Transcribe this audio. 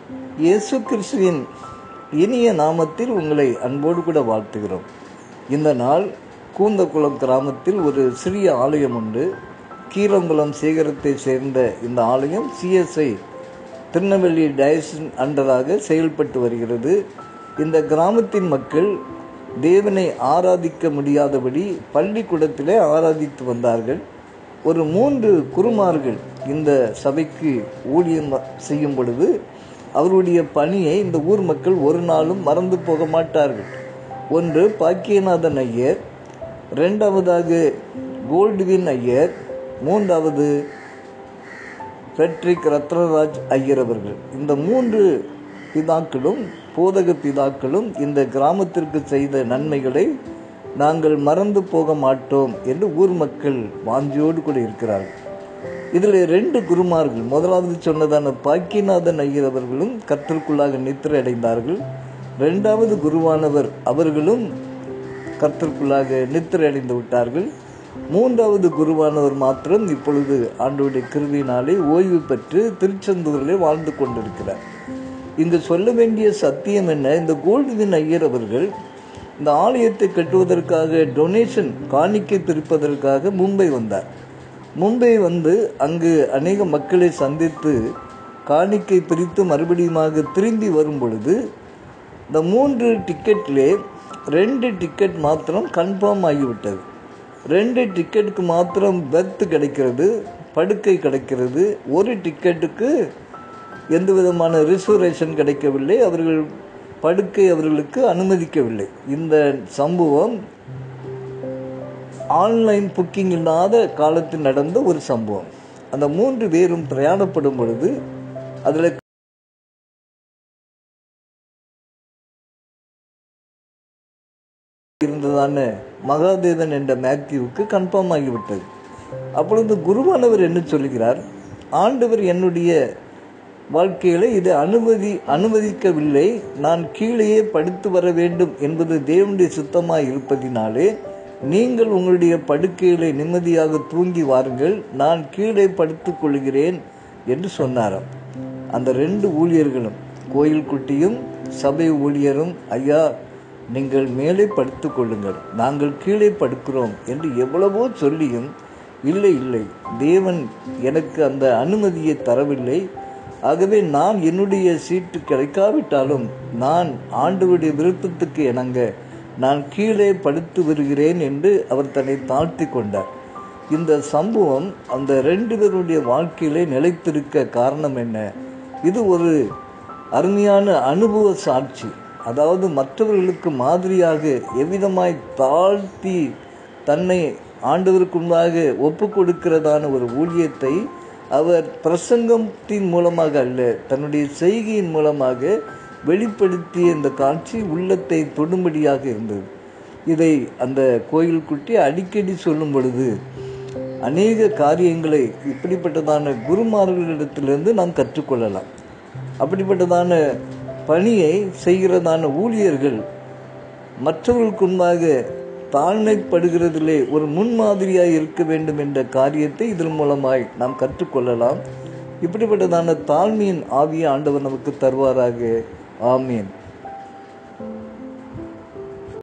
இயேசு கிறிஸ்துவின் இனிய நாமத்தில் உங்களை அன்போடு கூட வாழ்த்துகிறோம் இந்த நாள் கூந்தக்குளம் கிராமத்தில் ஒரு சிறிய ஆலயம் உண்டு கீரங்குளம் சேகரத்தை சேர்ந்த இந்த ஆலயம் சிஎஸ்ஐ திருநெல்வேலி டயசின் அண்டராக செயல்பட்டு வருகிறது இந்த கிராமத்தின் மக்கள் தேவனை ஆராதிக்க முடியாதபடி பள்ளிக்கூடத்திலே ஆராதித்து வந்தார்கள் ஒரு மூன்று குருமார்கள் இந்த சபைக்கு ஊழியம் செய்யும் பொழுது அவருடைய பணியை இந்த ஊர் மக்கள் ஒரு நாளும் மறந்து போக மாட்டார்கள் ஒன்று பாக்கியநாதன் ஐயர் ரெண்டாவதாக கோல்டுவின் ஐயர் மூன்றாவது பெட்ரிக் ரத்னராஜ் ஐயர் அவர்கள் இந்த மூன்று பிதாக்களும் போதக பிதாக்களும் இந்த கிராமத்திற்கு செய்த நன்மைகளை நாங்கள் மறந்து போக மாட்டோம் என்று ஊர் மக்கள் வாஞ்சியோடு கூட இருக்கிறார்கள் இதில் ரெண்டு குருமார்கள் முதலாவது சொன்னதான பாக்கியநாதன் ஐயர் அவர்களும் கர்த்தருக்குள்ளாக நித்திரை அடைந்தார்கள் ரெண்டாவது குருவானவர் அவர்களும் கர்த்தருக்குள்ளாக நித்திரை அடைந்து விட்டார்கள் மூன்றாவது குருவானவர் மாத்திரம் இப்பொழுது ஆண்டோடைய கிருவினாலே ஓய்வு பெற்று திருச்செந்தூரிலே வாழ்ந்து கொண்டிருக்கிறார் இங்கு சொல்ல வேண்டிய சத்தியம் என்ன இந்த கோல்டுவின் ஐயர் அவர்கள் இந்த ஆலயத்தை கட்டுவதற்காக டொனேஷன் காணிக்கை பிரிப்பதற்காக மும்பை வந்தார் மும்பை வந்து அங்கு அநேக மக்களை சந்தித்து காணிக்கை பிரித்து மறுபடியுமாக திரும்பி வரும் பொழுது இந்த மூன்று டிக்கெட்லே ரெண்டு டிக்கெட் மாத்திரம் கன்ஃபார்ம் ஆகிவிட்டது ரெண்டு டிக்கெட்டுக்கு மாத்திரம் பெர்த் கிடைக்கிறது படுக்கை கிடைக்கிறது ஒரு டிக்கெட்டுக்கு எந்த விதமான ரிசர்வேஷன் கிடைக்கவில்லை அவர்கள் படுக்கை அவர்களுக்கு அனுமதிக்கவில்லை இந்த சம்பவம் ஆன்லைன் புக்கிங் இல்லாத காலத்தில் நடந்த ஒரு சம்பவம் அந்த மூன்று பேரும் பிரயாணப்படும் பொழுது அதில் இருந்ததான மகாதேவன் என்ற மேத்யூவுக்கு கன்ஃபார்ம் ஆகிவிட்டது அப்பொழுது குருவானவர் என்ன சொல்கிறார் ஆண்டவர் என்னுடைய வாழ்க்கையில இதை அனுமதி அனுமதிக்கவில்லை நான் கீழேயே படித்து வர வேண்டும் என்பது தேவனுடைய சுத்தமாக இருப்பதினாலே நீங்கள் உங்களுடைய படுக்கையிலே நிம்மதியாக தூங்கி வாருங்கள் நான் கீழே படுத்துக் கொள்கிறேன் என்று சொன்னாராம் அந்த ரெண்டு ஊழியர்களும் கோயில் குட்டியும் சபை ஊழியரும் ஐயா நீங்கள் மேலே படுத்துக் கொள்ளுங்கள் நாங்கள் கீழே படுக்கிறோம் என்று எவ்வளவோ சொல்லியும் இல்லை இல்லை தேவன் எனக்கு அந்த அனுமதியை தரவில்லை ஆகவே நான் என்னுடைய சீட்டு கிடைக்காவிட்டாலும் நான் ஆண்டவருடைய விருப்பத்துக்கு இணங்க நான் கீழே படுத்து வருகிறேன் என்று அவர் தன்னை தாழ்த்தி கொண்டார் இந்த சம்பவம் அந்த ரெண்டு பேருடைய வாழ்க்கையிலே நிலைத்திருக்க காரணம் என்ன இது ஒரு அருமையான அனுபவ சாட்சி அதாவது மற்றவர்களுக்கு மாதிரியாக எவ்விதமாய் தாழ்த்தி தன்னை ஆண்டவருக்குள்ளாக ஒப்பு கொடுக்கிறதான ஒரு ஊழியத்தை அவர் பிரசங்கத்தின் மூலமாக அல்ல தன்னுடைய செய்கையின் மூலமாக வெளிப்படுத்திய இந்த காட்சி உள்ளத்தை தொடும்படியாக இருந்தது இதை அந்த கோயில் குட்டி அடிக்கடி சொல்லும் பொழுது அநேக காரியங்களை இப்படிப்பட்டதான குருமார்களிடத்திலிருந்து நாம் கற்றுக்கொள்ளலாம் அப்படிப்பட்டதான பணியை செய்கிறதான ஊழியர்கள் மற்றவர்களுக்கு முன்பாக தாழ்மைப்படுகிறதிலே ஒரு முன்மாதிரியாய் இருக்க வேண்டும் என்ற காரியத்தை இதன் மூலமாய் நாம் கற்றுக்கொள்ளலாம் இப்படிப்பட்டதான தாழ்மையின் ஆவிய ஆண்டவர் நமக்கு தருவாராக ஆமீன்